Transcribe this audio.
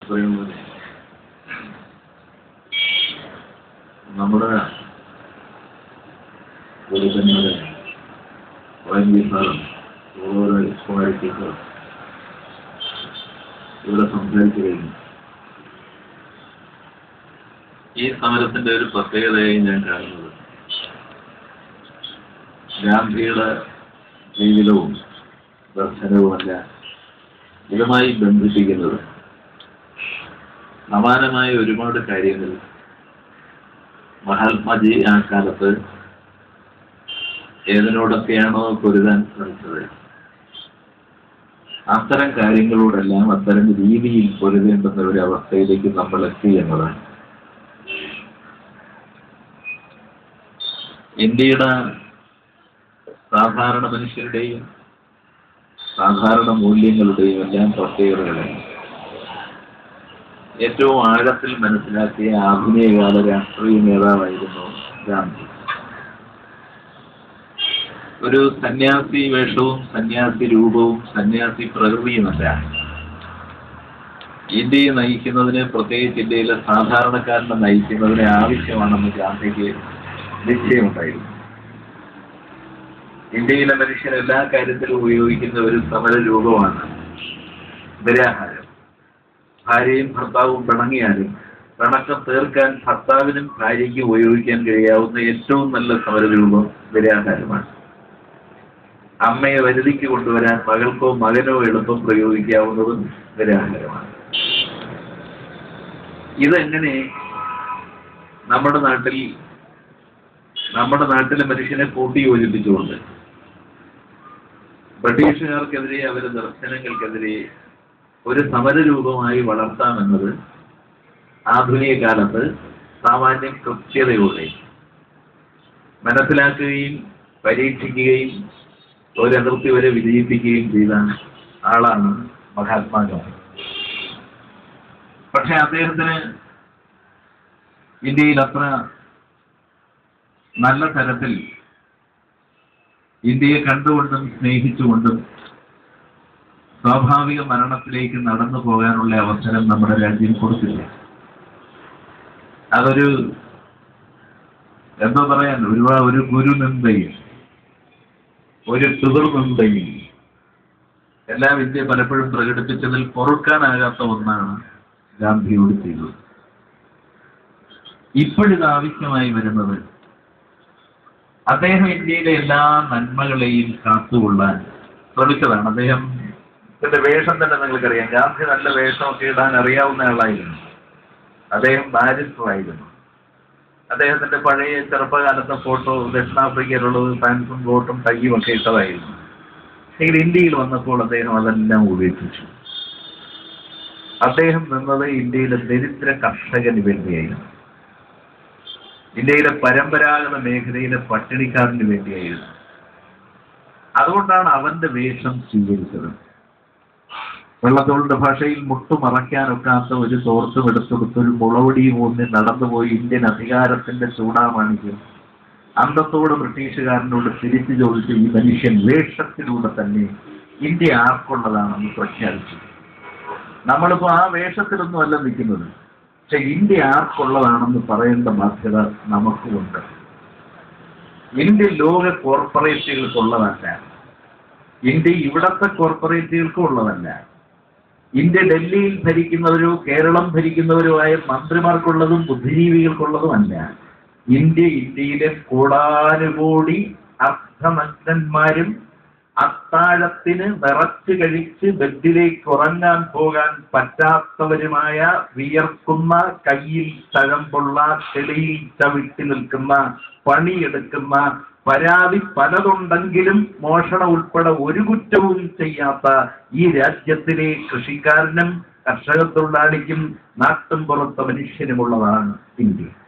പറയുന്നത് നമ്മുടെ ഗുരുക്കന്മാരെ വൈദ്യസാറും ഓരോ കുമാരിക്കും ഇവിടെ സംസാരിച്ചു കഴിഞ്ഞു ഈ സമരത്തിന്റെ ഒരു പ്രത്യേകതയായി ഞാൻ കാണുന്നത് ഗാന്ധിയുടെ ജീവിതവും ദർശനവുമല്ല ഇതുമായി ബന്ധിപ്പിക്കുന്നത് സമാനമായ ഒരുപാട് കാര്യങ്ങൾ മഹാത്മാജി ആ കാലത്ത് ഏതിനോടൊക്കെയാണോ പൊരുതാൻ ശ്രമിച്ചത് അത്തരം കാര്യങ്ങളോടെല്ലാം അത്തരം രീതിയിൽ പൊരുതേണ്ടുന്ന ഒരു അവസ്ഥയിലേക്ക് നമ്മൾ എത്തി എന്നതാണ് ഇന്ത്യയുടെ സാധാരണ മനുഷ്യരുടെയും സാധാരണ മൂല്യങ്ങളുടെയും എല്ലാം പ്രത്യേകതകളെ ഏറ്റവും ആഴത്തിൽ മനസ്സിലാക്കിയ ആധുനികകാല രാഷ്ട്രീയ നേതാവായിരുന്നു ഗാന്ധി ഒരു സന്യാസി വേഷവും സന്യാസി രൂപവും സന്യാസി പ്രകൃതിയുമല്ല ഇന്ത്യയെ നയിക്കുന്നതിന് പ്രത്യേകിച്ച് ഇന്ത്യയിലെ സാധാരണക്കാരനെ നയിക്കുന്നതിന് ആവശ്യമാണെന്ന് ഗാന്ധിക്ക് നിശ്ചയമുണ്ടായിരുന്നു ഇന്ത്യയിലെ മനുഷ്യർ എല്ലാ കാര്യത്തിലും ഉപയോഗിക്കുന്ന ഒരു സമര രൂപമാണ് നിരാഹാരം ഭാര്യയും ഭർത്താവും പിണങ്ങിയാലും പിണക്കം തീർക്കാൻ ഭർത്താവിനും ഭാര്യയ്ക്കും ഉപയോഗിക്കാൻ കഴിയാവുന്ന ഏറ്റവും നല്ല സമരരൂപം നിരാഹാരമാണ് അമ്മയെ വരുതിക്ക് കൊണ്ടുവരാൻ മകൾക്കോ മകനോ എളുപ്പം പ്രയോഗിക്കാവുന്നതും നിരാഹാരമാണ് ഇതെങ്ങനെ നമ്മുടെ നാട്ടിൽ നമ്മുടെ നാട്ടിലെ മനുഷ്യനെ കൂട്ടി യോജിപ്പിച്ചുകൊണ്ട് ബ്രിട്ടീഷുകാർക്കെതിരെ അവരുടെ ദർശനങ്ങൾക്കെതിരെ ഒരു സമരരൂപമായി വളർത്താമെന്നത് ആധുനിക കാലത്ത് സാമാന്യം കൃത്യതയോടെ മനസ്സിലാക്കുകയും പരീക്ഷിക്കുകയും ഒരു അതിർത്തി വരെ വിജയിപ്പിക്കുകയും ചെയ്ത ആളാണ് മഹാത്മാഗാന്ധി പക്ഷെ അദ്ദേഹത്തിന് ഇന്ത്യയിൽ അത്ര നല്ല തരത്തിൽ ഇന്ത്യയെ കണ്ടുകൊണ്ടും സ്നേഹിച്ചുകൊണ്ടും സ്വാഭാവിക മരണത്തിലേക്ക് നടന്നു പോകാനുള്ള അവസരം നമ്മുടെ രാജ്യം കൊടുത്തില്ല അതൊരു എന്തോ പറയാൻ ഒരുപാട് ഒരു ഗുരു നിന്ദയും ഒരു പിതൃ നിന്ദയും എല്ലാം ഇന്ത്യ പലപ്പോഴും പ്രകടിപ്പിച്ചതിൽ പൊറുക്കാനാകാത്ത ഒന്നാണ് ഗാന്ധിയോട് ചെയ്തത് ഇപ്പോഴിത് ആവശ്യമായി വരുന്നത് അദ്ദേഹം ഇന്ത്യയിലെ എല്ലാ നന്മകളെയും കാത്തുകൊള്ളാൻ ശ്രമിച്ചതാണ് അദ്ദേഹം ഇതിന്റെ വേഷം തന്നെ നിങ്ങൾക്കറിയാം ഗാന്ധി നല്ല വേഷമൊക്കെ ഇടാൻ അറിയാവുന്ന ആളായിരുന്നു അദ്ദേഹം ബാരിസ്റ്ററായിരുന്നു അദ്ദേഹത്തിന്റെ പഴയ ചെറുപ്പകാലത്തെ ഫോട്ടോ ദക്ഷിണാഫ്രിക്കയിലുള്ളത് പാൻസും കോട്ടും ടൈയും ഒക്കെ ഇട്ടതായിരുന്നു എങ്കിൽ ഇന്ത്യയിൽ വന്നപ്പോൾ അദ്ദേഹം അതെല്ലാം ഉപേക്ഷിച്ചു അദ്ദേഹം നിന്നത് ഇന്ത്യയിലെ ദരിദ്ര കർഷകന് വേണ്ടിയായിരുന്നു ഇന്ത്യയിലെ പരമ്പരാഗത മേഖലയിലെ പട്ടിണിക്കാരന് വേണ്ടിയായിരുന്നു അതുകൊണ്ടാണ് അവന്റെ വേഷം സ്വീകരിച്ചത് വെള്ളത്തോളിന്റെ ഭാഷയിൽ മുട്ടുമറയ്ക്കാനൊക്കാത്ത ഒരു തോർത്തും എടുത്തെടുത്ത് ഒരു മുളവടിയും ഊന്നി നടന്നുപോയി ഇന്ത്യൻ അധികാരത്തിന്റെ ചൂടാമാണിക്കും അന്തത്തോട് ബ്രിട്ടീഷുകാരനോട് തിരിച്ചു ചോദിച്ചു ഈ മനുഷ്യൻ വേഷത്തിലൂടെ തന്നെ ഇന്ത്യ ആർക്കുള്ളതാണെന്ന് പ്രഖ്യാപിച്ചു നമ്മളിപ്പോ ആ വേഷത്തിലൊന്നും അല്ല നിൽക്കുന്നത് പക്ഷെ ഇന്ത്യ ആർക്കുള്ളതാണെന്ന് പറയേണ്ട ബാധ്യത നമുക്കുമുണ്ട് ഇന്ത്യ ലോക കോർപ്പറേറ്റുകൾക്കുള്ളതല്ല ഇന്ത്യ ഇവിടത്തെ കോർപ്പറേറ്റുകൾക്കും ഉള്ളതല്ല ഇന്ത്യ ഡൽഹിയിൽ ഭരിക്കുന്നവരോ കേരളം ഭരിക്കുന്നവരോ ആയ മന്ത്രിമാർക്കുള്ളതും ബുദ്ധിജീവികൾക്കുള്ളതുമല്ല ഇന്ത്യ ഇന്ത്യയിലെ കോടാനുകോടി അർത്ഥനഗ്നന്മാരും അത്താഴത്തിന് നിറച്ചു കഴിച്ച് ബെഡിലേക്ക് ഉറങ്ങാൻ പോകാൻ പറ്റാത്തവരുമായ വിയർക്കുന്ന കയ്യിൽ തഴമ്പുള്ള ചെളിയിൽ ചവിട്ടി നിൽക്കുന്ന പണിയെടുക്കുന്ന പരാതി പലതുണ്ടെങ്കിലും മോഷണം ഉൾപ്പെടെ ഒരു കുറ്റവും ചെയ്യാത്ത ഈ രാജ്യത്തിലെ കൃഷിക്കാരനും കർഷക തൊഴിലാളിക്കും നാട്ടും പുറത്ത മനുഷ്യനുമുള്ളതാണ് ഇന്ത്യ